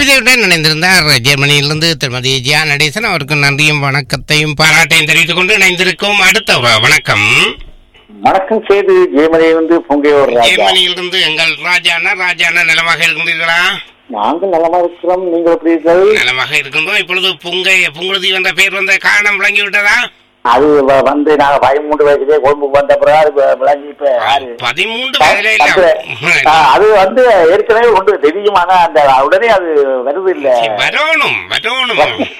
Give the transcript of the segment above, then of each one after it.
கவிதையுடன் இணைந்திருந்தார் ஜெர்மனியிலிருந்து திருமதி ஜியா நடேசன் அவருக்கு நன்றியும் வணக்கத்தையும் பாராட்டையும் தெரிவித்துக் கொண்டு இணைந்திருக்கும் அடுத்த வ- வணக்கம் வணக்கம் செய்து ஜெயமணியிலிருந்து பொங்கையோர் ராஜா ஜெர்மனியிலிருந்து எங்கள் ராஜானா ராஜானா நலமாக இருக்கின்றீர்களா நாங்கள் நலமா இருக்கிறோம் நீங்கள் எப்படி இருக்கிறது நலமாக இருக்கின்றோம் இப்பொழுது புங்கை புங்குழுதி வந்த பேர் வந்த காரணம் விளங்கி விட்டதா அது வ- வந்து நாங்க பதிமூன்று வயசுலயே கொழும்புக்கு வந்த பிறகு அது வ- விளங்கி இப்ப ஆறு. பதிமூன்று வயதிலே அது இல்ல ஆ, அது வந்து ஏற்கனவே ஒன்று தெரியும் ஆனா அந்த உடனே அது வருது இல்ல சரி, வரணும் வரணும்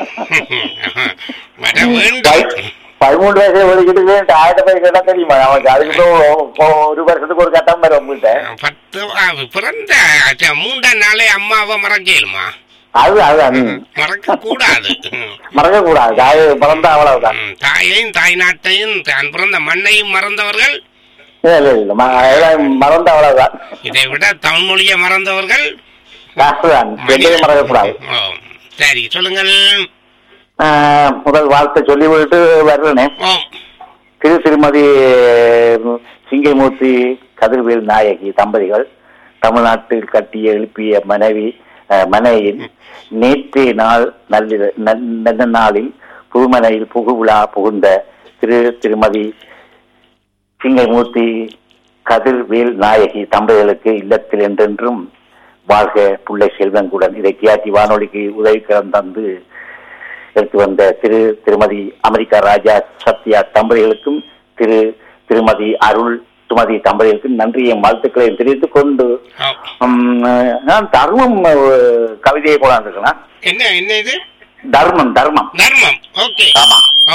வர வேண்டும் பை- பதிமூன்று வயசுல ஒழிக்கிட்டு ஆயிரத்தி பேர் கேட்டா தெரியுமா அவனுக்கு அதுக்கு அப்புறம் ஒரு வருஷத்துக்கு ஒரு கட்டம் வரும் உங்கள்கிட்ட பத்து ஆ, பிறந்த அச்சா, மூன்றாம் நாளே அம்மாவை மறக்கலுமா அது அது மறக்க கூடாது மறக்க கூடாது அது பிறந்த அவ்வளவுதான் ம், தாயையும் தாய் நாட்டையும் தான் பிறந்த மண்ணையும் மறந்தவர்கள் இல்ல இல்ல இல்ல ம- எல்லாம் மறந்த அவ்வளவுதான் இதை விட தமிழ் மொழியை மறந்தவர்கள் அதுதான் ரெண்டையும் மறக்க கூடாது ஓ, சரி சொல்லுங்கள் ஆஹ் முதல் வாழ்த்தை சொல்லிவிட்டு வர்றேனே ஓ திரு திருமதி சிங்கமூர்த்தி கதிர்வேல் நாயகி தம்பதிகள் தமிழ்நாட்டில் கட்டிய எழுப்பிய மனைவி ஆஹ் மனையின் நேற்றைய நாள் நல்ல நல்- நல்ல நாளில் புதுமனையில் புகுவிழா புகுந்த திரு திருமதி சிங்கமூர்த்தி கதிர்வேல் நாயகி தம்பதிகளுக்கு இல்லத்தில் என்றென்றும் வாழ்க புள்ளை செல்வங்குடன் இதை கியாத்தி வானொலிக்கு உதவிக்கரம் தந்து எடுத்து வந்த திரு திருமதி அமெரிக்கா ராஜா சத்யா தம்பதிகளுக்கும் திரு திருமதி அருள் சுமதி தம்பதிகளுக்கும் நன்றியும் வாழ்த்துக்களையும் தெரிவித்துக் கொண்டு ஓ. உம், நான் தர்மம் அஹ், கவிதையை கொண்டாந்துருக்கலாம் என்ன என்ன இது தர்மம் தர்மம் தர்மம் ஓகே ஆமா ஓ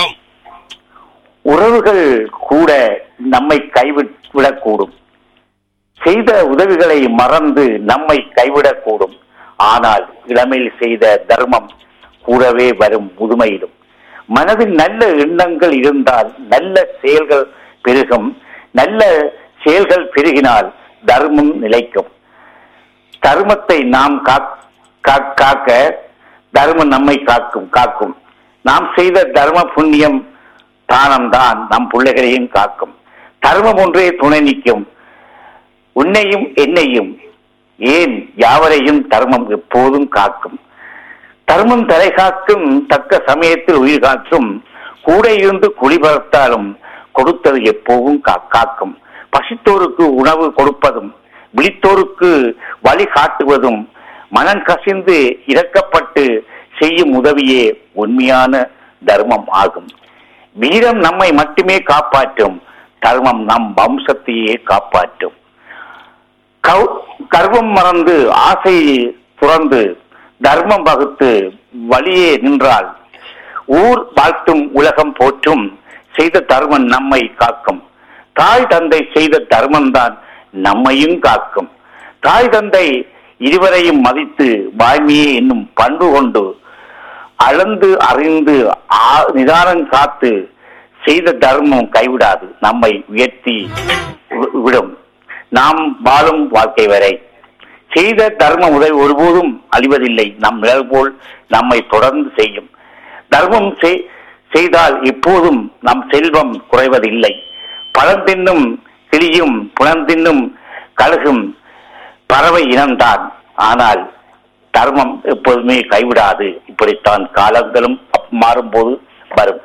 உறவுகள் கூட நம்மை கைவிடக்கூடும் செய்த உதவிகளை மறந்து நம்மை கைவிடக்கூடும் ஆனால் இளமையில் செய்த தர்மம் கூடவே வரும் முதுமையிலும் மனதில் நல்ல எண்ணங்கள் இருந்தால் நல்ல செயல்கள் பெருகும் நல்ல செயல்கள் பெருகினால் தர்மம் நிலைக்கும் தர்மத்தை நாம் காக்- காக்- காக்க தர்மம் நம்மை காக்கும் காக்கும் நாம் செய்த தர்ம புண்ணியம் தானம்தான் நம் பிள்ளைகளையும் காக்கும் தர்மம் ஒன்றே துணை நிற்கும் உன்னையும் என்னையும் ஏன் யாவரையும் தர்மம் எப்போதும் காக்கும் தர்மம் தலை காக்கும் தக்க சமயத்தில் உயிர் காக்கும் கூட இருந்து குளிபரத்தாலும் கொடுத்தது எப்போவும் கா- காக்கும் பசித்தோருக்கு உணவு கொடுப்பதும் விழித்தோருக்கு வழி காட்டுவதும் மனம் கசிந்து இறக்கப்பட்டு செய்யும் உதவியே உண்மையான தர்மம் ஆகும் வீரம் நம்மை மட்டுமே காப்பாற்றும் தர்மம் நம் வம்சத்தையே காப்பாற்றும் கவ்- கர்வம் மறந்து ஆசையை துறந்து தர்மம் வகுத்து வழியே நின்றால் ஊர் வாழ்த்தும் உலகம் போற்றும் செய்த தர்மம் நம்மை காக்கும் தாய் தந்தை செய்த தர்மம்தான் நம்மையும் காக்கும் தாய் தந்தை இருவரையும் மதித்து வாய்மையே என்னும் பண்பு கொண்டு அளந்து அறிந்து ஆ- நிதானம் காத்து செய்த தர்மம் கைவிடாது நம்மை உயர்த்தி வி- விடும் நாம் வாழும் வாழ்க்கை வரை செய்த தர்ம உதவி ஒருபோதும் அழிவதில்லை நம் நிழல் போல் நம்மை தொடர்ந்து செய்யும் தர்மம் செய்- செய்தால் எப்போதும் நம் செல்வம் குறைவதில்லை பழம் தின்னும் கிளியும் புலம் தின்னும் கழுகும் பறவை இனம்தான் ஆனால் தர்மம் எப்போதுமே கைவிடாது இப்படித்தான் காலங்களும் மாறும்போது வரும்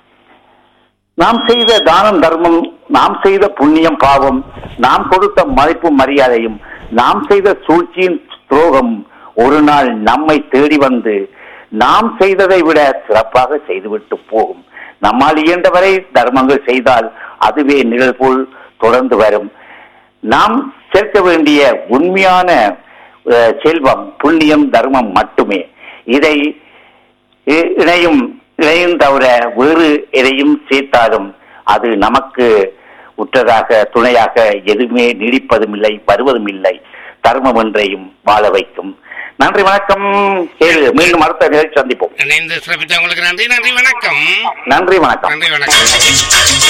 நாம் செய்த தானம் தர்மம் நாம் செய்த புண்ணியம் பாவம் நாம் கொடுத்த மதிப்பு மரியாதையும் நாம் செய்த சூழ்ச்சியின் துரோகம் ஒரு நாள் நம்மை தேடி வந்து நாம் செய்ததை விட சிறப்பாக செய்துவிட்டு போகும் நம்மால் இயன்றவரை தர்மங்கள் செய்தால் அதுவே நிழல் போல் தொடர்ந்து வரும் நாம் சேர்க்க வேண்டிய உண்மையான அஹ், செல்வம் புண்ணியம் தர்மம் மட்டுமே இதை இ- இணையும் இணையும் தவிர வேறு எதையும் சேர்த்தாலும் அது நமக்கு உற்றதாக துணையாக எதுவுமே நீடிப்பதும் இல்லை வருவதும் இல்லை தர்மம் ஒன்றையும் வாழ வைக்கும் நன்றி வணக்கம் கேளு மீண்டும் அடுத்த நிகழ்ச்சி சந்திப்போம் இணைந்து சிறப்பித்த உங்களுக்கு நன்றி நன்றி வணக்கம் நன்றி வணக்கம் நன்றி வணக்கம்